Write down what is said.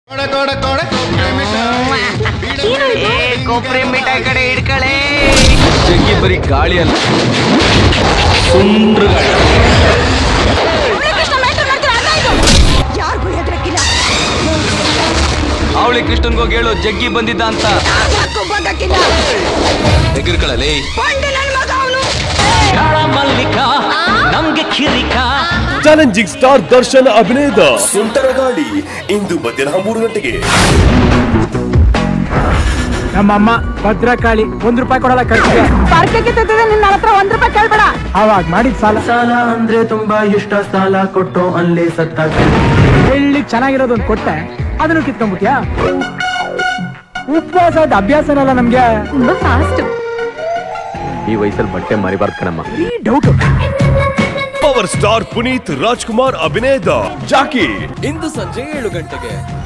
ಏ ಕೊಬ್ಬರಿ ಮಿಠಾಯಿ ಕಡೆ ಹಿಡ್ಕಳೆ ಜಗ್ಗಿ ಬರೀ ಗಾಳಿ ಅಲ್ಲ ಸುಂಡ್ರ ಗಾಳಿ ಯಾರಿಗೂ ಹೆದರಕ್ಕಿಲ್ಲ ಅವಳಿ ಕೃಷ್ಣನ್ಗೋಗಿ ಹೇಳು ಜಗ್ಗಿ ಬಂದಿದ್ದ ಅಂತ ಯಾಕೂ ಬಂದಕ್ಕಿಲ್ಲ ಎಗರ್ಕೊಳ್ಳಲೇ ಬಂಡೆ ನನ್ ಮಗ ಅವನು ನಮ್ಗೆ ಕಿರಿಕ ಚಾಲೆಂಜಿಂಗ್ ಸ್ಟಾರ್ ದರ್ಶನ್ ಅಭಿನಯದ ಸುಂಟರಗಾಳಿ ಇಂದು ಮಧ್ಯಾಹ್ನ ಮೂರು ಗಂಟೆಗೆ ನಮ್ಮಮ್ಮ ಭದ್ರಕಾಳಿ ಒಂದ್ ರೂಪಾಯಿ ಕೊಡಲ್ಲ ಖರ್ಚಿಗೆ ಪಾರ್ಕಕ್ಕೆ ತಂದಿದೆ ನಿನ್ನ ಹತ್ರ ಒಂದ್ ರೂಪಾಯಿ ಕೇಳ್ಬೇಡ ಅವಾಗ ಮಾಡಿದ ಸಾಲ ಸಾಲ ಅಂದ್ರೆ ತುಂಬಾ ಇಷ್ಟ ಸಾಲ ಕೊಟ್ಟು ಅಲ್ಲಿ ಸತ್ತ ಹೇಳಿ ಚೆನ್ನಾಗಿರೋದೊಂದು ಕೊಟ್ಟೆ ಅದನ್ನು ಕಿತ್ಕೊಂಡ್ಬಿಟ್ಯಾ ಉಪವಾಸದ ಅಭ್ಯಾಸನಲ್ಲ ನಮ್ಗೆ ತುಂಬಾ ಫಾಸ್ಟ್ ಈ ವಯಸ್ಸಲ್ಲಿ ಬಟ್ಟೆ ಮರಿಬಾರ್ದು ಕಣಮ್ಮ ಈ doubt power star Puneeth Rajkumar ಅಭಿನಯದ ಜಾಕಿ ಇಂದು ಸಂಜೆ ಏಳು ಗಂಟೆಗೆ